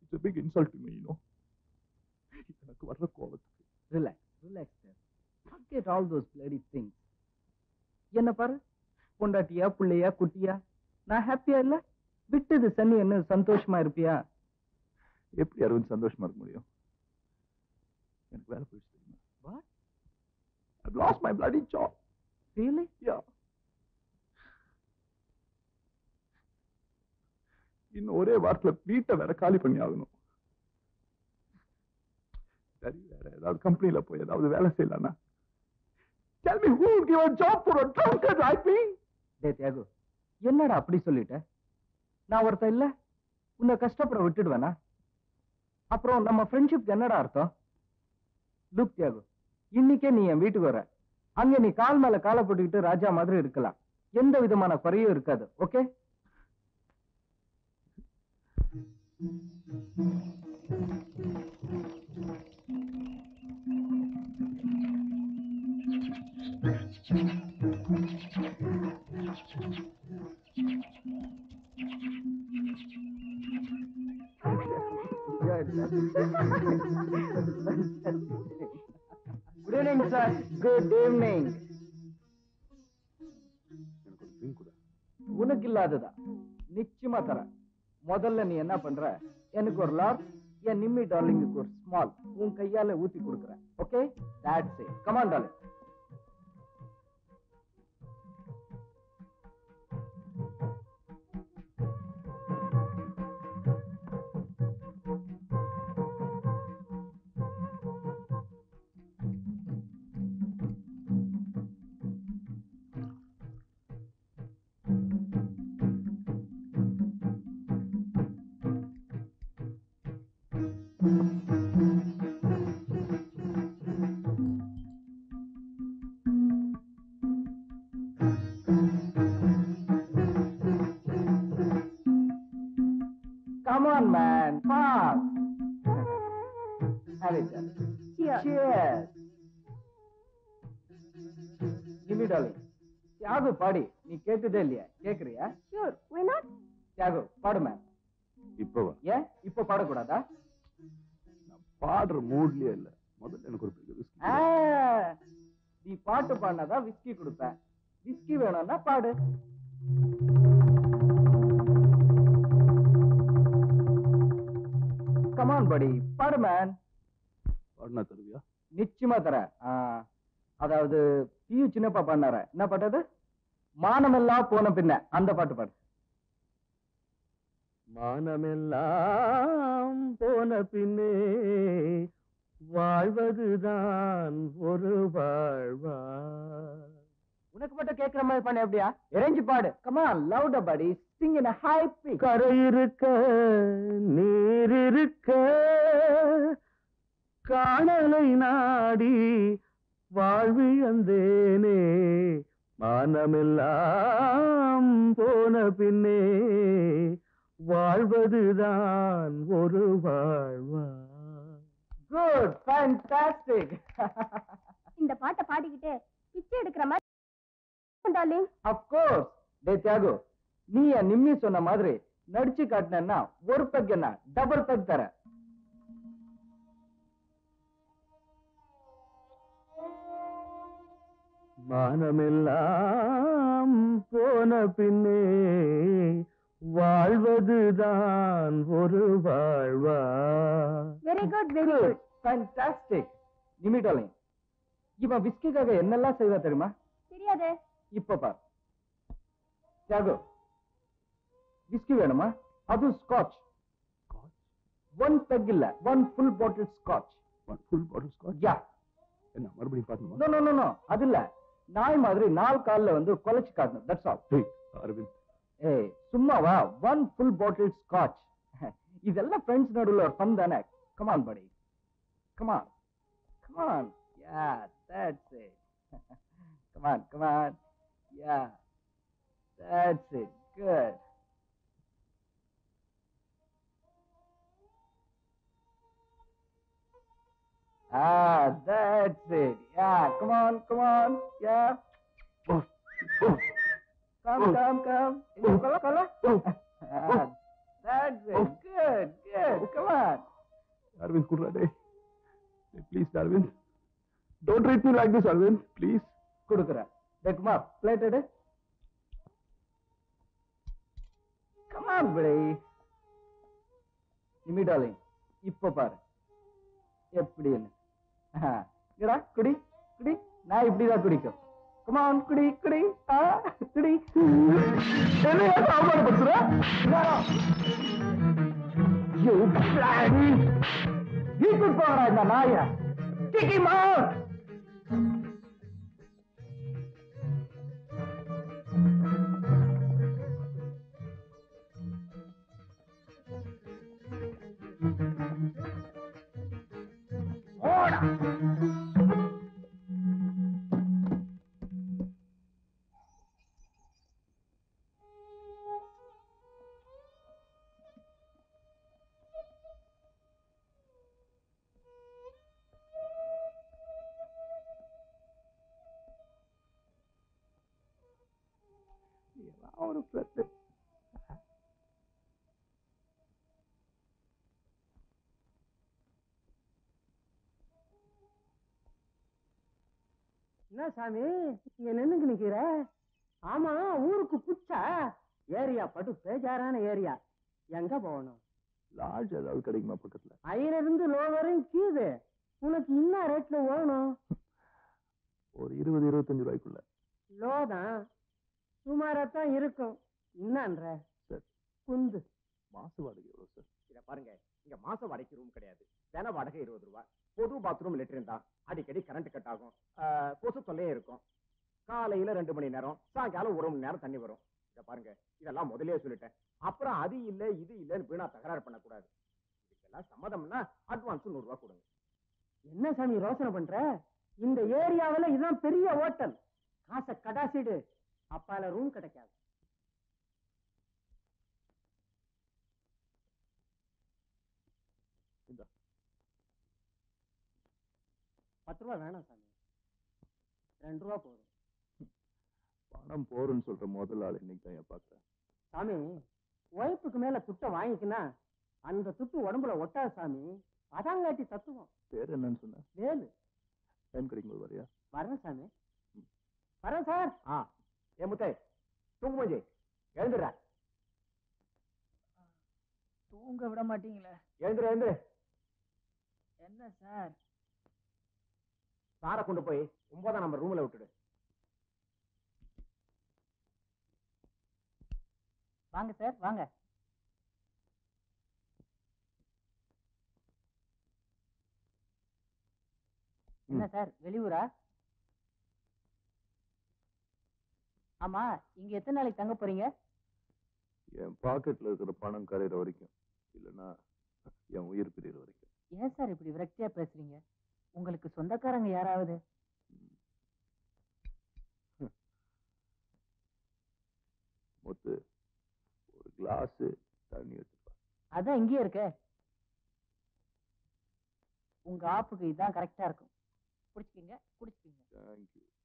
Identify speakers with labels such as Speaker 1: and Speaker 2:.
Speaker 1: It's a big insult to me you know எனக்கு வர்ற கோபத்துக்கு
Speaker 2: relax relax forget all those bloody things என்ன பாரு பொண்டாட்டியா புள்ளையா குட்டியா நான் ஹாப்பியா இல்ல விட்டது சனி என்ன சந்தோஷமா இருப்பியா
Speaker 1: எப்படி அரவிந்த் சந்தோஷமா இருக்க முடியும் எனக்கு வேலை போயிடுச்சு தெரியுமா
Speaker 2: What?
Speaker 1: I've lost my bloody job.
Speaker 2: Really
Speaker 1: Yeah. இன்னும் ஒரே வாரத்துல வீட்டை வேற காலி பண்ணி ஆகணும் சரி வேற ஏதாவது கம்பெனில போய் ஏதாவது வேலை செய்யலாம்னா Tell me who would give a job for a drunkard like me?
Speaker 2: டே தியாகு என்னடா அப்படி சொல்லிட்ட நான் ஒருத்தன் இல்ல உன்னை கஷ்டப்பட விட்டுடுவேனா அப்புறம் நம்ம ஃப்ரெண்ட்ஷிப்க்கு என்னடா அர்த்தம் லுக் தியாகு இன்னைக்கே நீ என் வீட்டுக்கு வர அங்க நீ கால் மேல காலை போட்டுக்கிட்டு ராஜா மாதிரி இருக்கலாம் எந்த விதமான குறையும் இருக்காது okay good evening sir good evening
Speaker 1: எனக்கு ஒரு drink கொடு.
Speaker 2: உனக்கு இல்லாததா நிச்சயமா தரேன் முதல்ல நீ என்ன பண்ற எனக்கு ஒரு லார்ஜ் என் நிம்மி டார்லிங்குக்கு ஒரு ஸ்மால் உன் கையால ஊத்தி கொடுக்குறேன் okay that's it come on darling Come on, man. Fast. Have it, darling.
Speaker 3: Cheers.
Speaker 2: Cheers. Give me, darling. Thiyagu பாடி நீ கேட்டதே இல்லையா கேக்குறியா
Speaker 3: Sure, why not?
Speaker 2: தியாகு பாடு மேம்
Speaker 1: இப்பவா
Speaker 2: ஏன் இப்ப பாடக்கூடாதா
Speaker 1: நான் பாடுற மூட்லயே இல்ல முதல்ல எனக்கு ஒரு பெரிய whiskey
Speaker 2: ஆ,
Speaker 1: கொடு.
Speaker 2: நீ பாட்டு பாடினாதான் விஸ்கி கொடுப்பேன் விஸ்கி வேணும்னா பாடு கமான் படி பாடு மேன்
Speaker 1: பாடுனா தருவியா
Speaker 2: நிச்சயமா தரேன் ஆ, அதாவது பியு சின்னப்பா பண்ணார என்ன பாட்டது மானமெல்லாம் போன பின்ன அந்த பாட்டு பாடு
Speaker 4: மானமெல்லாம் போன பின்னே வாழ்வதுதான் ஒரு வாழ்வா
Speaker 2: உனக்கு மட்டும் கேக்குற மாதிரி பண்ண எப்படியா இறைஞ்சு பாடு கமான் லவுட படி சிங் இன் ஹை பிக்
Speaker 4: கரை இருக்க நீர் இருக்க காணலை நாடி வாழ்விழந்தேனே மானமெல்லாம் போன பின்னே வாழ்வதுதான் ஒரு வாழ்வா
Speaker 2: குட் ஃபேண்டாஸ்டிக்
Speaker 3: இந்த பாட்டை பாடிக்கிட்டு பிச்சை எடுக்கிற மாதிரி டார்லிங்
Speaker 2: ஆஃப் கோர்ஸ் டே தியாகு நீ என் நிம்மி சொன்ன மாதிரி நடிச்சு காட்டினா ஒரு பெக் என்ன டபுள் பெக் தரேன்
Speaker 4: மானமெல்லாம் போன பின்னே வாழ்வதுதான் ஒரு வாழ்வா
Speaker 3: very good very good
Speaker 2: fantastic Nimmi darling இவன் விஸ்கிக்காக என்னெல்லாம் செய்வா தெரியுமா
Speaker 3: தெரியாது
Speaker 2: இப்ப பார் தியாகு விஸ்கி வேணுமா அது ஸ்காட்ச்
Speaker 1: Scotch?
Speaker 2: ஒன் பெக் இல்ல one full bottle scotch
Speaker 1: One full bottle scotch?
Speaker 2: Yeah
Speaker 1: என்ன மறுபடியும் பாடணுமா
Speaker 2: நோ நோ நோ நோ அது இல்ல நாய் மாதிரி நாலு கால்ல வந்து கொலைச்சு காட்டணும் தட்ஸ் ஆல்
Speaker 1: டேய், அரவிந்த்
Speaker 2: ஏய் சும்மாவா ஒன் ஃபுல் பாட்டில் ஸ்காட்ச் இதெல்லாம் ஃப்ரெண்ட்ஸ் நடுவுல ஒரு ஃபன் தானே கமான் படி come on come on yeah that's it come on come on yeah that's it good Ah, that's it. Yeah, come on, come on. Yeah.
Speaker 1: Oh, oh,
Speaker 2: Come, come, come. In the color, color. Ah, That's it. Good, good. Come on.
Speaker 1: Arvind, kurra day. Please, Arvind. Don't treat me like this, Arvind. Please.
Speaker 2: கொடுக்குறேன் டே Kumar plate எடு come on பிடி Nimmi darling இப்ப பாரு எப்படின்னு ஆஹா. இங்கடா குடி குடி நான் இப்படிதான் குடிக்கும் கமான் குடி குடி ஆ, குடி
Speaker 1: என்னையா அவமானப்படுத்துற?
Speaker 2: You bloody! வீட்டுக்கு போறா இந்த நாய Kick him out! போடா
Speaker 1: இதெல்லாம் ஒரு பிரச்சனை.
Speaker 4: என்ன சாமி இங்க நின்னுக்கு நிக்கிற ஆமா ஊருக்கு புச்சா ஏரியா படு பேஜாரான ஏரியா எங்க போகணும்
Speaker 1: லாட்ஜ் ஏதாவது கிடைக்குமா பக்கத்துல
Speaker 4: ஐல இருந்து லோ வரையும் கீது உனக்கு என்ன ரேட்ல வேணும்
Speaker 1: ஒரு இருபது இருபத்தஞ்சு ரூபாய்க்குள்ள
Speaker 4: லோ தான் சுமாராத்தான் இருக்கும் என்னன்ற
Speaker 1: சரி.
Speaker 4: குந்து
Speaker 1: மாச வாடகை எவ்வளவு சார்
Speaker 5: இத பாருங்க இங்க மாச வாடகை ரூம் கிடையாது தின வாடகை இருபது ரூபாய் பொது பாத்ரூம் லெட்டரின் தான் அடிக்கடி கரண்ட் கட் ஆகும் ஆஹ், கொசு தொல்லையே இருக்கும் காலையில ரெண்டு மணி நேரம் சாயங்காலம் ஒரு மணி நேரம் தண்ணி வரும் இத பாருங்க இதெல்லாம் முதல்லயே சொல்லிட்டேன் அப்புறம் அது இல்ல இது இல்லன்னு வீணா தகராறு பண்ணக்கூடாது இதுக்கெல்லாம் சம்மதம்னா அட்வான்ஸ் நூறு ரூபாய் கொடுங்க
Speaker 4: என்ன சாமி ரோசனை பண்ற இந்த ஏரியாவுல இதுதான் பெரிய ஹோட்டல் காசை கடாசிடு அப்பால ரூம் கிடைக்காது
Speaker 1: இந்தா.
Speaker 4: பத்து ரூபா வேணாம் சாமி ரெண்டு ரூபா போதும்
Speaker 1: பணம் போறேன்னு சொல்ற முதல் ஆள் இன்னைக்கு தான் என் பாக்குறேன்
Speaker 4: சாமி ஒய்ஃபுக்கு மேல துட்டை வாங்கிக்கினா அந்த துட்டு உடம்புல ஒட்டாது சாமி அதாங்காட்டி தத்துவம்
Speaker 1: பேர் என்னன்னு சொன்ன
Speaker 4: வேலு
Speaker 1: டைம் கிடைக்கும்போது வரையா
Speaker 4: வரேன் சாமி வரேன் சார்
Speaker 5: ஆ ஏ முத்தை தூங்கு மஞ்சி எழுந்துடுற
Speaker 2: தூங்க விட மாட்டீங்களே
Speaker 5: எழுந்துரு எழுந்துரு
Speaker 2: என்ன சார்
Speaker 5: சாரை கொண்டு போய் ஒன்பதாம் நம்பர் ரூம்ல விட்டுடு
Speaker 2: வாங்க சார் வாங்க என்ன சார் வெளியூரா ஆமா இங்க எத்தனை நாளைக்கு தங்க போறீங்க
Speaker 1: என் பாக்கெட்ல இருக்கிற பணம் கரையிற வரைக்கும் இல்லைன்னா என் உயிர் பிரியற வரைக்கும்
Speaker 2: ஏன் சார் இப்படி விரக்தியா பேசுறீங்க உங்களுக்கு சொந்தக்காரங்க யாராவது
Speaker 1: மொத்து ஒரு கிளாஸ் தண்ணி எடுத்துப்பா
Speaker 2: அதான் இங்கேயே இருக்க உங்க ஆப்புக்கு இதான் கரெக்டா இருக்கும் குடிச்சுக்கீங்க குடிச்சுக்கீங்க
Speaker 1: தேங்க்யூ